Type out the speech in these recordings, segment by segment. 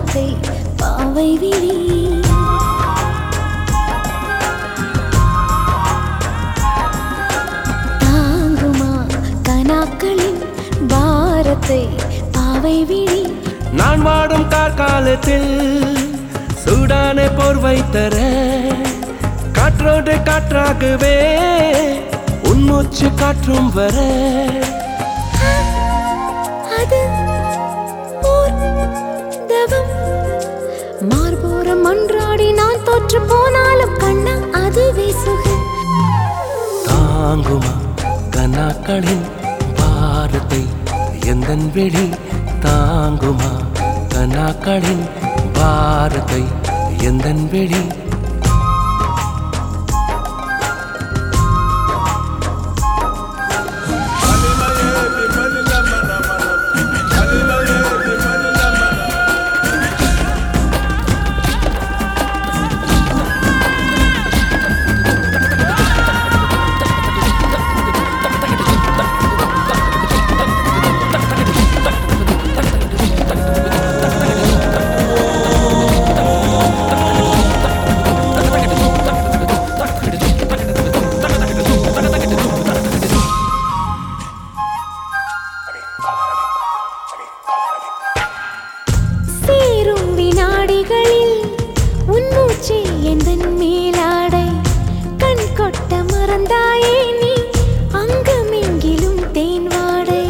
பாரத்தை பாவை விழி தாங்குமா கனாக்களின் பாரத்தை பாவை விழி நான் வாடும் கார்காலத்தில் சூடான போர்வை தர காற்றோடு காற்றாகவே உன்மூச்சு காற்றும் வர அது ஓர் தவம் மார்போரம் மன்றாடி நான் தோற்று போனாலும் கண்ணா அதுவே சுகம் தாங்குமா கனாக்களின் பாரத்தை எந்தன் வெளி தாங்குமா கனாக்களின் பாரத்தை எந்தன் வெளி சேரும் வினாடிகளில் உன் மூச்சே எந்தன் மேலாடை கண் கொட்ட மறந்தாயே நீ அங்கமெங்கிலும் தேன் வாடை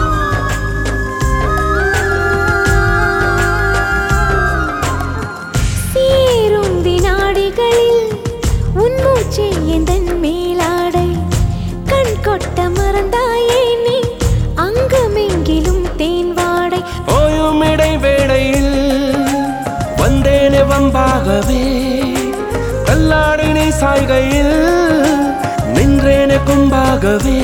சேரும் வினாடிகளில் உன் மூச்சே எந்தன் மேலாடை கண் கொட்ட மறந்தாயே நீ அங்கமெங்கிலும் தேன் வாடை ஓயும் இடைவேளையில் வந்தேனே வம்பாகவே கல்லாடினை சாய்கையில் நின்றேனே கும்பாகவே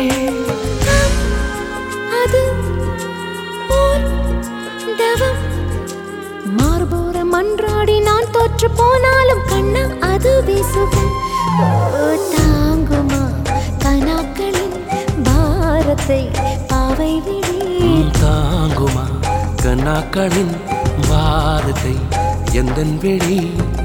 அது ஓர் தவம் மார்போரம் மன்றாடி நான் தோற்று போனாலும் கண்ணா அதுவே சுகம் ஓ, தாங்குமா கனாக்களின் பாரத்தை பாவை விழி தாங்குமா கண்ணாக்களின் பாரத்தை எந்தன் வெளி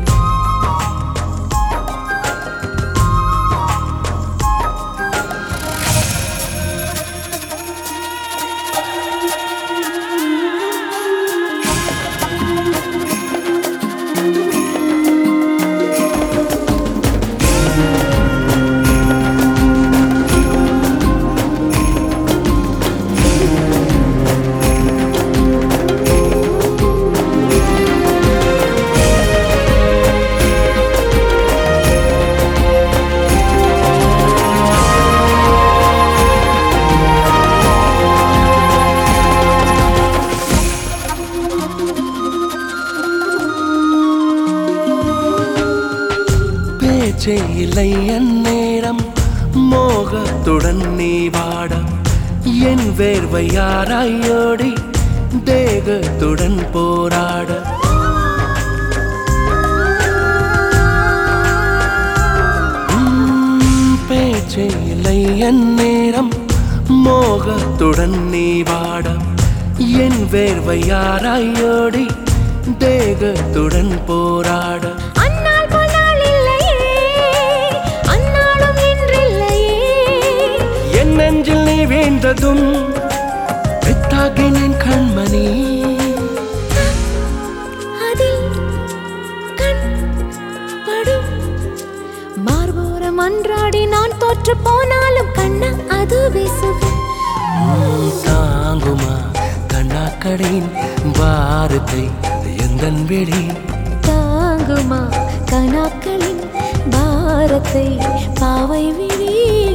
பேச்சே இல்லை என் நேரம் மோகத்துடன் நீ வாட என் வேர்வை யாராயோடி தேகத்துடன் போராட உம், பேச்சே இல்லை என் நேரம் மோகத்துடன் நீ வாட என் வேர்வை யாராயோடி தேகத்துடன் போராட அந்நாள் போனால் இல்லையே அந்நாளும் இன்றில்லையே என் நெஞ்சில் நீ வீழ்ந்ததும் பெத்தாகினேன் கண்மணி அதில் கண் படும் மார்போரம் அன்றாடி நான் தோற்று போனாலும் கண்ணா அதுவே சுகம் தாங்குமா கண்ணாக்கடின் பாரத்தை எந்தன் வெளி தாங்குமா கனாக்களின் பாரத்தை பாவை விழி